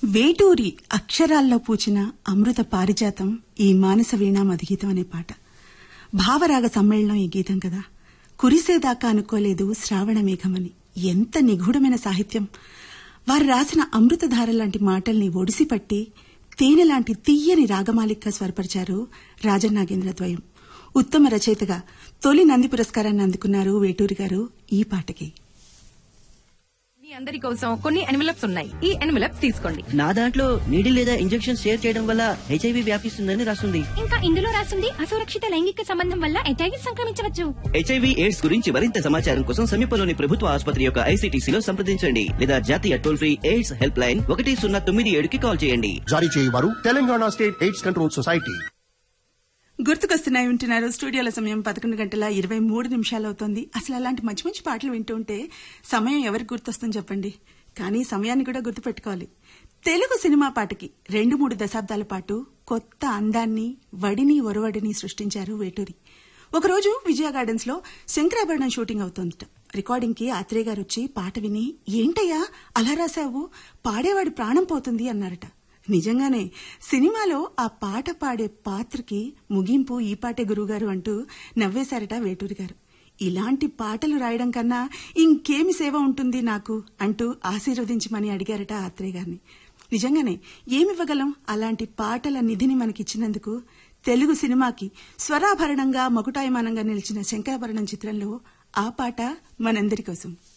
వేటూరి అక్షరాల్లో పూచిన అమృత పారిజాతం ఈ మానస వీణా మధుగీతం అనే పాట భావరాగ సమ్మేళనం ఈ గీతం కదా కురిసేదాకా అనుకోలేదు శ్రావణ మేఘమని ఎంత నిగూఢమైన సాహిత్యం వారు రాసిన అమృతధార లాంటి మాటల్ని ఒడిసిపట్టి తేనె లాంటి తీయని రాగమాలికగా స్వరపరిచారు రాజన్నాగేంద్ర ద్వయం ఉత్తమ రచయితగా తొలి నంది పురస్కారాన్ని అందుకున్నారు వేటూరి గారు ఈ పాటకి మీ అందరి కోసం కొన్ని ఎన్వలప్స్ ఉన్నాయి ఈ ఎన్వలప్స్ తీసుకోండి నా దాంట్లో నీడిల్ లేదా ఇంజెక్షన్ షేర్ చేయడం వల్ల హెచ్ఐవి వ్యాపిస్తుందని రాస్తుంది ఇంకా ఇందులో రాసింది అసురక్షిత లైంగిక సంబంధం వల్ల హెచ్ఐవి సంక్రమించవచ్చు హెచ్ఐవి ఎయిడ్స్ గురించి మరింత సమాచారం కోసం సమీపంలోని ప్రభుత్వ ఆసుపత్రి యొక్క ఐసీటీసీలో సంప్రదించండి లేదా జాతీయ toll free AIDS helpline ఒకటి సున్నా తొమ్మిది ఏడుకి కాల్ చేయండి జారీ చేయవారు Telangana state AIDS control society గుర్తుకొస్తున్నాయి వింటున్నారు స్టూడియోల సమయం పదకొండు గంటల ఇరవై మూడు నిమిషాలు అవుతోంది అసలు అలాంటి మంచి మంచి పాటలు వింటూ ఉంటే సమయం ఎవరికి గుర్తొస్తుంది చెప్పండి కానీ సమయాన్ని కూడా గుర్తుపెట్టుకోవాలి తెలుగు సినిమా పాటకి రెండు మూడు దశాబ్దాల పాటు కొత్త అందాన్ని వడిని ఒరవడిని సృష్టించారు వేటూరి ఒకరోజు విజయ గార్డెన్స్ లో శంకరాభరణం షూటింగ్ అవుతోందట రికార్డింగ్ కి ఆత్రేయ గారు వచ్చి పాట విని ఏంటయ్యా అలా రాశావు పాడేవాడి ప్రాణం పోతుంది అన్నారట నిజంగానే సినిమాలో ఆ పాట పాడే పాత్రకి ముగింపు ఈ పాటే గురువుగారు అంటూ నవ్వేశారట వేటూరి గారు ఇలాంటి పాటలు రాయడం కన్నా ఇంకేమి సేవ ఉంటుంది నాకు అంటూ ఆశీర్వదించమని అడిగారట ఆత్రేయ గారిని నిజంగానే ఏమివ్వగలం అలాంటి పాటల నిధిని మనకిచ్చినందుకు తెలుగు సినిమాకి స్వరాభరణంగా మకుటాయమానంగా నిలిచిన శంకరాభరణం చిత్రంలో ఆ పాట మనందరి కోసం